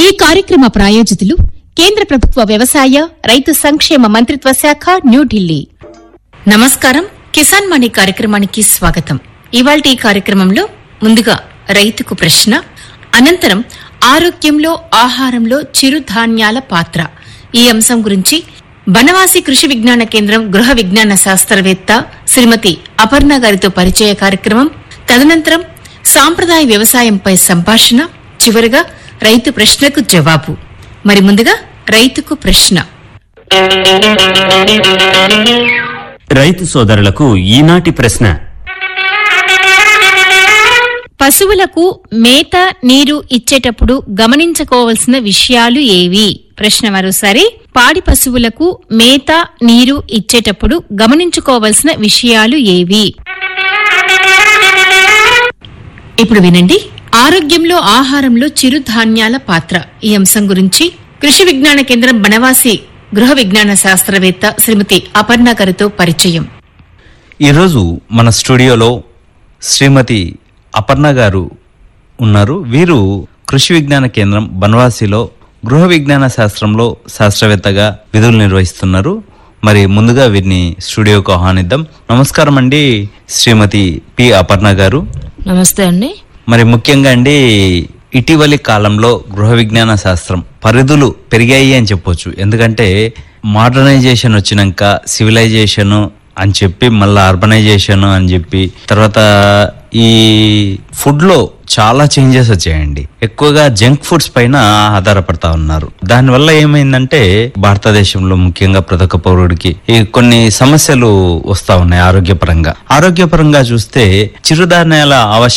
ఈ కార్యక్రమ ప్రాయోజితులు కేంద్ర ప్రభుత్వ వ్యవసాయ రైతు సంక్షేమ మంత్రిత్వ శాఖ న్యూఢిల్లీ నమస్కారం కిసాన్ మణి కార్యక్రమానికి స్వాగతం ఇవాల్టి ఈ కార్యక్రమంలో ముందుగా రైతుకు ప్రశ్న అనంతరం ఆరోగ్యంలో ఆహారంలో చిరుధాన్యాల పాత్ర ఈ అంశం గురించి బనవాసి కృషి విజ్ఞాన కేంద్రం గృహ విజ్ఞాన శాస్త్రవేత్త శ్రీమతి అపర్ణ గారితో పరిచయ కార్యక్రమం తదనంతరం సాంప్రదాయ వ్యవసాయంపై సంభాషణ చివరగా రైతు ప్రశ్నకు జవాబు మరి ముందుగా రైతుకు ప్రశ్న రైతు సోదరులకు ఈనాటి ప్రశ్న పశువులకు మేత నీరు ఇచ్చేటప్పుడు గమనించుకోవాల్సిన విషయాలు ఏవి ప్రశ్న మరోసారి పాడి పశువులకు మేత నీరు ఇచ్చేటప్పుడు గమనించుకోవాల్సిన విషయాలు ఏవి ఇప్పుడు వినండి ఆరోగ్యంలో ఆహారంలో చిరుధాన్యాల పాత్ర ఈ అంశం గురించి కృషి విజ్ఞాన కేంద్రం బనవాసి గృహ విజ్ఞాన శాస్త్రవేత్త శ్రీమతి అపర్ణ గారితో పరిచయం ఈరోజు మన స్టూడియోలో శ్రీమతి అపర్ణ గారు ఉన్నారు వీరు కృషి విజ్ఞాన కేంద్రం బన్వాసిలో గృహ విజ్ఞాన శాస్త్రంలో శాస్త్రవేత్తగా విధులు నిర్వహిస్తున్నారు మరి ముందుగా వీరిని స్టూడియోకు ఆహ్వానిద్దాం నమస్కారం అండి శ్రీమతి పి అపర్ణ గారు నమస్తే అండి మరి ముఖ్యంగా అండి ఇటీవలి కాలంలో గృహ విజ్ఞాన శాస్త్రం పరిధులు పెరిగాయి అని చెప్పొచ్చు ఎందుకంటే మోడర్నైజేషన్ వచ్చినాక సివిలైజేషన్ అని చెప్పి మళ్ళీ అర్బనైజేషన్ అని చెప్పి తర్వాత ఈ ఫుడ్ లో చాలా చేంజెస్ వచ్చాయండి ఎక్కువగా జంక్ ఫుడ్స్ పైన ఆధారపడతా ఉన్నారు దానివల్ల ఏమైందంటే భారతదేశంలో ముఖ్యంగా ప్రతి ఒక్క పౌరుడికి ఈ కొన్ని సమస్యలు వస్తా ఉన్నాయి ఆరోగ్యపరంగా ఆరోగ్యపరంగా చూస్తే చిరుధాన్యాల ఆవశ్యకత